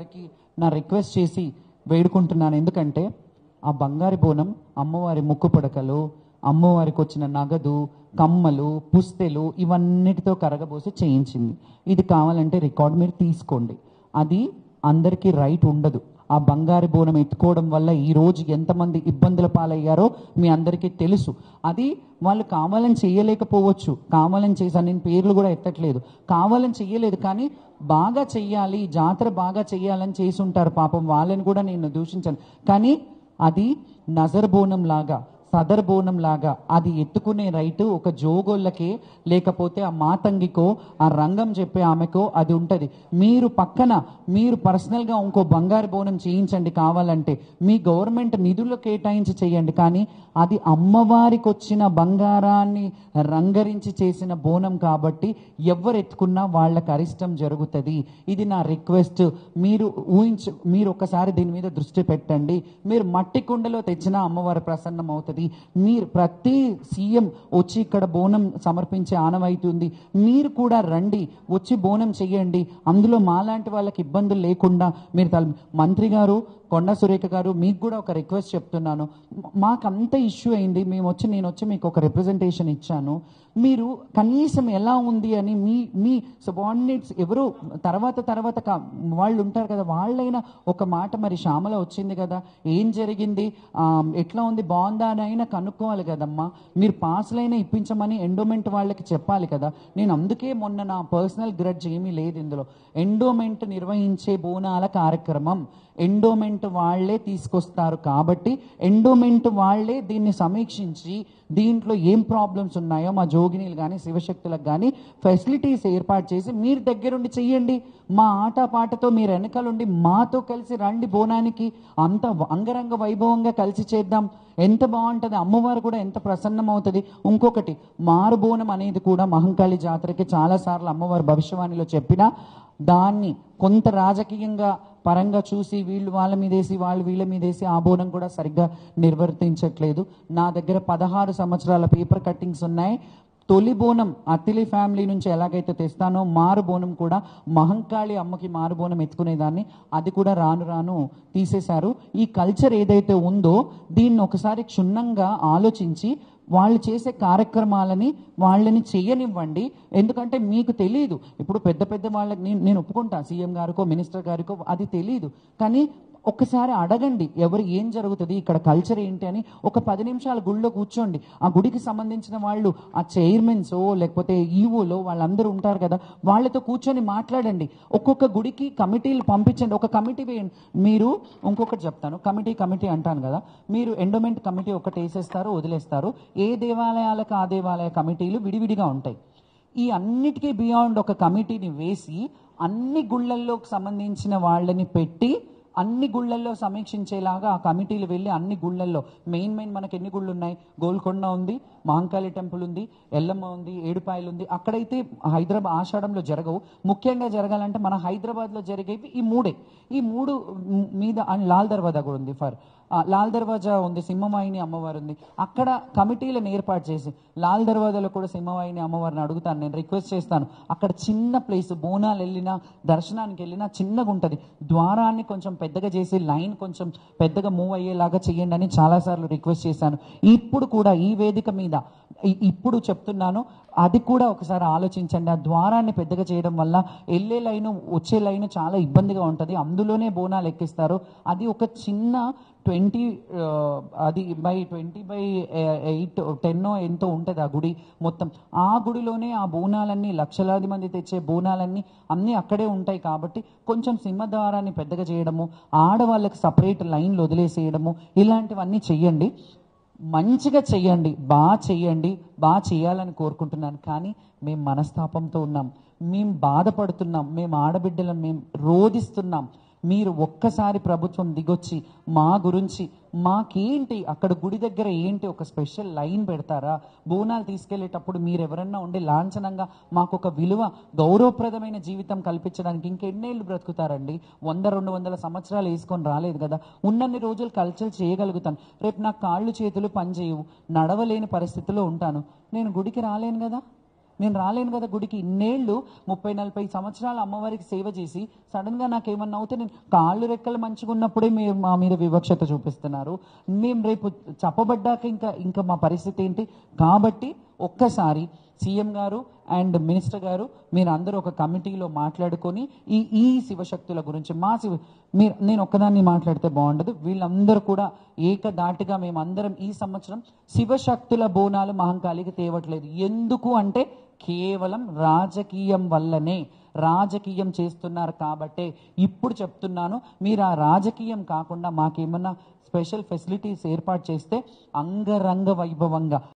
గారికి నా రిక్వెస్ట్ చేసి వేడుకుంటున్నాను ఎందుకంటే ఆ బంగారు బోనం అమ్మవారి ముక్కు పడకలు అమ్మవారికి వచ్చిన నగదు కమ్మలు పుస్తెలు ఇవన్నిటితో కరగబోసి చేయించింది ఇది కావాలంటే రికార్డ్ మీరు తీసుకోండి అది అందరికీ రైట్ ఉండదు ఆ బంగారు బోనం ఎత్తుకోవడం వల్ల ఈ రోజు ఎంతమంది ఇబ్బందుల పాలయ్యారో మీ అందరికీ తెలుసు అది వాళ్ళు కావాలని చేయలేకపోవచ్చు కావాలని చేశాను నేను పేర్లు కూడా ఎత్తట్లేదు కావాలని చెయ్యలేదు కానీ బాగా చెయ్యాలి జాతర బాగా చెయ్యాలని చేసి ఉంటారు పాపం వాళ్ళని కూడా నేను దూషించాను కానీ అది నజర్ బోనం లాగా సదర్ బోనం లాగా అది ఎత్తుకునే రైటు ఒక జోగోళ్ళకే లేకపోతే ఆ మాతంగికో ఆ రంగం చెప్పే ఆమెకో అది ఉంటుంది మీరు పక్కన మీరు పర్సనల్గా ఇంకో బంగారు బోనం చేయించండి కావాలంటే మీ గవర్నమెంట్ నిధులు కేటాయించి చేయండి కానీ అది అమ్మవారికి వచ్చిన బంగారాన్ని రంగరించి చేసిన బోనం కాబట్టి ఎవరు ఎత్తుకున్నా వాళ్ళకి అరిష్టం జరుగుతుంది ఇది నా రిక్వెస్ట్ మీరు ఊహించు మీరు ఒకసారి దీని మీద దృష్టి పెట్టండి మీరు మట్టి కుండలో తెచ్చినా అమ్మవారి ప్రసన్నం అవుతుంది మీరు ప్రతి సీఎం వచ్చి ఇక్కడ బోనం సమర్పించే ఆనవాయితీ ఉంది మీరు కూడా రండి వచ్చి బోనం చెయ్యండి అందులో మాలాంటి వాళ్ళకి ఇబ్బందులు లేకుండా మీరు తల మంత్రి గారు కొండ సురేఖ గారు మీకు కూడా ఒక రిక్వెస్ట్ చెప్తున్నాను మ- మాకు అంత ఇష్యూ అయింది మేము వచ్చి నేను వచ్చి మీకు ఒక రిప్రజెంటేషన్ ఇచ్చాను మీరు కనీసం ఎలా ఉంది అని మీ మీ సబార్డినేట్స్ ఎవరు తర్వాత తర్వాత కా- వాళ్ళు ఉంటారు కదా వాళ్ళైనా ఒక మాట మరి శ్యామల వచ్చింది కదా ఏం జరిగింది ఆ, ఎట్లా ఉంది బాగుందా అని అయినా కనుక్కోవాలి కదమ్మా మీరు పాస్లైనా ఇప్పించమని ఎండోమెంట్ వాళ్ళకి చెప్పాలి కదా నేను అందుకే మొన్న నా పర్సనల్ గ్రడ్జ్ ఏమీ లేదు ఇందులో ఎండోమెంట్ నిర్వహించే బోనాల కార్యక్రమం ఎండోమెంట్ వాళ్ళే తీసుకొస్తారు కాబట్టి ఎండోమెంట్ వాళ్ళే దీన్ని సమీక్షించి దీంట్లో ఏం ప్రాబ్లమ్స్ ఉన్నాయో మా జోగినీలు కానీ శివశక్తులకు కానీ ఫెసిలిటీస్ ఏర్పాటు చేసి మీరు దగ్గరుండి చెయ్యండి మా ఆట పాటతో మీరు వెనకాలండి మాతో కలిసి రండి బోనానికి అంత అంగరంగ వైభవంగా కలిసి చేద్దాం ఎంత బాగుంటుంది అమ్మవారు కూడా ఎంత ప్రసన్నం అవుతుంది ఇంకొకటి మారుబోనం అనేది కూడా మహంకాళి జాతరకి చాలాసార్లు అమ్మవారు భవిష్యవాణిలో చెప్పినా దాన్ని కొంత రాజకీయంగా పరంగా చూసి వీళ్ళు వాళ్ళ మీదేసి వాళ్ళు వీళ్ళ మీదేసి ఆ బోనం కూడా సరిగ్గా నిర్వర్తించట్లేదు నా దగ్గర పదహారు సంవత్సరాల పేపర్ కట్టింగ్స్ ఉన్నాయి తొలి బోనం అత్తిలి ఫ్యామిలీ నుంచి ఎలాగైతే తెస్తానో మారు బోనం కూడా మహంకాళి అమ్మకి మారు బోనం ఎత్తుకునేదాన్ని అది కూడా రాను రాను తీసేశారు ఈ కల్చర్ ఏదైతే ఉందో దీన్ని ఒకసారి క్షుణ్ణంగా ఆలోచించి వాళ్ళు చేసే కార్యక్రమాలని వాళ్ళని చేయనివ్వండి ఎందుకంటే మీకు తెలియదు ఇప్పుడు పెద్ద పెద్ద వాళ్ళకి నేను నేను ఒప్పుకుంటా సీఎం గారికో మినిస్టర్ గారికో అది తెలియదు కానీ ఒక్కసారి అడగండి ఎవరు ఏం జరుగుతుంది ఇక్కడ కల్చర్ ఏంటి అని ఒక పది నిమిషాలు గుడిలో కూర్చోండి ఆ గుడికి సంబంధించిన వాళ్ళు ఆ చైర్మన్స్ లేకపోతే ఈవోలో వాళ్ళందరూ ఉంటారు కదా వాళ్ళతో కూర్చొని మాట్లాడండి ఒక్కొక్క గుడికి కమిటీలు పంపించండి ఒక కమిటీ వేయండి మీరు ఇంకొకటి చెప్తాను కమిటీ కమిటీ అంటాను కదా మీరు ఎండోమెంట్ కమిటీ ఒకటి వేసేస్తారు వదిలేస్తారు ఏ దేవాలయాలకు ఆ దేవాలయ కమిటీలు విడివిడిగా ఉంటాయి ఈ అన్నిటికీ బియాండ్ ఒక కమిటీని వేసి అన్ని గుళ్ళల్లోకి సంబంధించిన వాళ్ళని పెట్టి అన్ని గుళ్ళల్లో సమీక్షించేలాగా ఆ కమిటీలు వెళ్ళి అన్ని గుళ్ళల్లో మెయిన్ మెయిన్ మనకి ఎన్ని గుళ్ళు ఉన్నాయి గోల్కొండ ఉంది మహంకాళి టెంపుల్ ఉంది ఎల్లమ్మ ఉంది ఏడుపాయలు ఉంది అక్కడైతే హైదరాబాద్ ఆషాఢంలో జరగవు ముఖ్యంగా జరగాలంటే మన హైదరాబాద్లో జరిగేవి ఈ మూడే ఈ మూడు మ్, మీద అండ్ లాల్ దర్వాజా కూడా ఉంది ఫర్ ఆ, లాల్ దర్వాజా ఉంది సింహవాహిని అమ్మవారు ఉంది అక్కడ కమిటీలను ఏర్పాటు చేసి లాల్ దర్వాజాలో కూడా సింహవాహిని అమ్మవారిని అడుగుతాను నేను రిక్వెస్ట్ చేస్తాను అక్కడ చిన్న ప్లేస్ బోనాలు వెళ్ళినా దర్శనానికి వెళ్ళినా చిన్నగా ఉంటుంది ద్వారాన్ని కొంచెం పెద్దగా చేసి లైన్ కొంచెం పెద్దగా మూవ్ అయ్యేలాగా చేయండి అని చాలాసార్లు రిక్వెస్ట్ చేశాను ఇప్పుడు కూడా ఈ వేదిక మీద ఇ- ఇప్పుడు చెప్తున్నాను అది కూడా ఒకసారి ఆలోచించండి ఆ ద్వారాన్ని పెద్దగా చేయడం వల్ల వెళ్ళే లైను వచ్చే లైను చాలా ఇబ్బందిగా ఉంటుంది అందులోనే బోనాలు ఎక్కిస్తారు అది ఒక చిన్న ట్వంటీ అది by twenty by eight ten ఎంతో ఉంటుంది ఆ గుడి మొత్తం ఆ గుడిలోనే ఆ బోనాలన్నీ లక్షలాది మంది తెచ్చే బోనాలన్నీ అన్నీ అక్కడే ఉంటాయి కాబట్టి కొంచెం సింహద్వారాన్ని పెద్దగా చేయడము ఆడవాళ్ళకి సపరేట్ లైన్లు వదిలేసేయడము ఇలాంటివన్నీ చెయ్యండి మంచిగా చెయ్యండి బాగా చెయ్యండి బాగా చేయాలని కోరుకుంటున్నాను కానీ మేము మనస్తాపంతో ఉన్నాం మేము బాధపడుతున్నాం మేము ఆడబిడ్డలం మేము రోధిస్తున్నాం మీరు ఒక్కసారి ప్రభుత్వం దిగొచ్చి మా గురించి మాకేంటి అక్కడ గుడి దగ్గర ఏంటి ఒక స్పెషల్ లైన్ పెడతారా బోనాలు తీసుకెళ్లేటప్పుడు మీరు ఎవరన్నా ఉండి లాంఛనంగా మాకు ఒక విలువ గౌరవప్రదమైన జీవితం కల్పించడానికి ఇంకెన్నేళ్ళు బ్రతుకుతారండి వంద రెండు వందల సంవత్సరాలు వేసుకొని రాలేదు కదా ఉన్నన్ని రోజులు కల్చర్ చేయగలుగుతాను రేపు నాకు కాళ్ళు చేతులు పనిచేయవు నడవలేని పరిస్థితిలో ఉంటాను నేను గుడికి రాలేను కదా నేను రాలేను కదా గుడికి ఇన్నేళ్ళు ముప్పై నలభై సంవత్సరాలు అమ్మవారికి సేవ చేసి సడన్ గా నాకేమన్నా అవుతే నేను కాళ్ళు రెక్కలు మంచిగా ఉన్నప్పుడే మీరు మా మీద వివక్షత చూపిస్తున్నారు మేము రేపు చెప్పబడ్డాక ఇంకా ఇంకా మా పరిస్థితి ఏంటి కాబట్టి ఒక్కసారి సీఎం గారు అండ్ మినిస్టర్ గారు మీరు అందరూ ఒక కమిటీలో మాట్లాడుకొని ఈ ఈ శివశక్తుల గురించి మా శివ మీరు నేను ఒక్కదాన్ని మాట్లాడితే బాగుండదు వీళ్ళందరూ కూడా ఏకదాటిగా మేమందరం ఈ సంవత్సరం శివశక్తుల బోనాలు మహంకాళికి తేవట్లేదు ఎందుకు అంటే కేవలం రాజకీయం వల్లనే రాజకీయం చేస్తున్నారు కాబట్టే ఇప్పుడు చెప్తున్నాను మీరు ఆ రాజకీయం కాకుండా మాకేమన్నా స్పెషల్ ఫెసిలిటీస్ ఏర్పాటు చేస్తే అంగరంగ వైభవంగా